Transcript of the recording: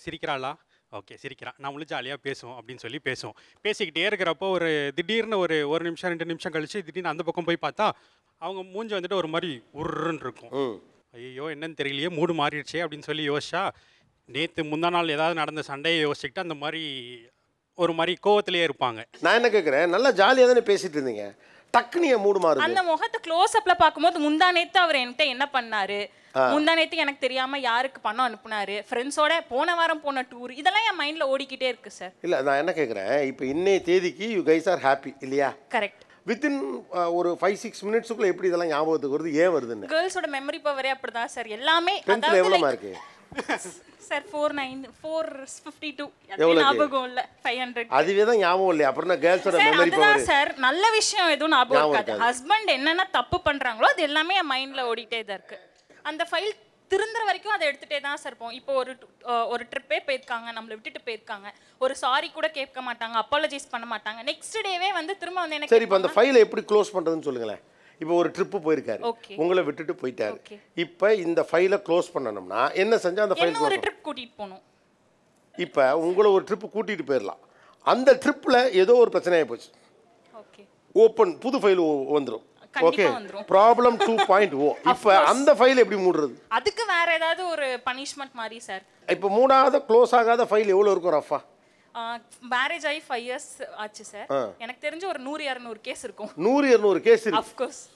சிரிக்கிறாளா okay சிரிக்கிறா நம்மளும் ஜாலியாக பேசுவோம் அப்படின்னு சொல்லி பேசுவோம் பேசிக்கிட்டே இருக்கிறப்போ ஒரு திடீர்னு ஒரு ஒரு நிமிஷம் ரெண்டு நிமிஷம் கழிச்சு திடீர்னு அந்த பக்கம் போய் பார்த்தா அவங்க மூஞ்சி வந்துட்டு ஒரு மாதிரி உருன்னு இருக்கும் ம் ஐயோ என்னன்னு தெரியலையே மூடு மாறிடுச்சே அப்படின்னு சொல்லி யோசிச்சா நேற்று முந்தா நாள் ஏதாவது நடந்த சண்டையை யோசிச்சுக்கிட்டு அந்த மாதிரி ஒரு மாதிரி கோவத்திலேயே இருப்பாங்க நான் என்ன கேட்குறேன் நல்லா ஜாலியாக தானே பேசிட்டு இருந்தீங்க டக்குனு என் மூடு மாறுது அந்த முகத்தை க்ளோஸ் அப்ல பார்க்கும்போது முந்தா நேத்து அவர் என்கிட்ட என்ன பண்ணாரு முந்தா நேத்து எனக்கு தெரியாம யாருக்கு பணம் அனுப்புனாரு ஃப்ரெண்ட்ஸோட போன வாரம் போன டூர் இதெல்லாம் என் மைண்ட்ல ஓடிக்கிட்டே இருக்கு சார் இல்லை நான் என்ன கேட்குறேன் இப்போ இன்னைய தேதிக்கு யூ கைஸ் ஆர் ஹாப்பி இல்லையா கரெக்ட் வித்தின் ஒரு ஃபைவ் சிக்ஸ் மினிட்ஸுக்குள்ளே எப்படி இதெல்லாம் ஞாபகத்துக்கு வருது ஏன் வருதுன்னு கேர்ள்ஸோட மெமரி பவரே அப்படிதான் சார் எல்லாமே டென்த்தில் எவ்வளோ mark sir four nine four fifty two எவ்வளவுக்கு? ஞாபகம் இல்ல ஃபைவ் ஹண்ட்ரட் அதுவே தான் ஞாபகம் இல்லையா அப்புறம் கேர்ள்ஸோட சார் மெமரி அதுதான் பவர் சார் நல்ல விஷயம் எதுவும் ஞாபகம் ஞாபகம் இருக்காது ஹஸ்பண்ட் என்னென்ன தப்பு பண்றாங்களோ அது எல்லாமே என் மைண்ட்ல ஓடிட்டே தான் இருக்கு அந்த ஃபைல் திருந்துற வரைக்கும் அதை எடுத்துட்டே தான் சார் இருப்போம் இப்போ ஒரு டு- அஹ் ஒரு ட்ரிப்பே போயிருக்காங்க நம்மளை விட்டுட்டு போயிருக்காங்க ஒரு சாரி கூட கேட்க மாட்டாங்க அப்பாலஜைஸ் பண்ண மாட்டாங்க நெக்ஸ்ட் டேவே வந்து திரும்ப வந்து என்ன சரி இப்போ அந்த ஃபைலை எப்படி க்ளோஸ் பண்ணுறதுன்னு சொல்லுங்களேன் இப்போ ஒரு ட்ரிப்பு போயிருக்காரு Okay. உங்களை விட்டுட்டு போயிட்டாரு Okay. இப்போ இந்த ஃபைலை க்ளோஸ் பண்ணணும்னா என்ன செஞ்சா அந்த ஃபைல் என்ன ஒரு க்ளோஸ் ட்ரிப் கூட்டிட்டு போகணும் இப்போ உங்களை ஒரு ட்ரிப்பு கூட்டிகிட்டு போயிடலாம் அந்த ட்ரிப்பில் ஏதோ ஒரு பிரச்சனையாகி போச்சு ஓகே ஓப்பன் புது ஃபைல் வந்துடும் கண்டிப்பா ஓகே வந்துரும். ப்ராப்ளம் டூ பாயிண்ட் ஓ இப்போ அந்த ஃபைல் எப்படி மூடுறது அதுக்கு வேற ஏதாவது ஒரு பனிஷ்மெண்ட் மாதிரி சார் இப்போ மூடாத க்ளோஸ் ஆகாத ஃபைல் எவ்வளோ இருக்கும் ரஃபா மேரேஜ் ஆகி ஃபைவ் இயர்ஸ் ஆச்சு சார் எனக்கு தெரிஞ்சு ஒரு நூறு இரநூறு கேஸ் இருக்கும் நூறு இரநூறு கேஸ் இருக்கு அஃப்கோர்ஸ்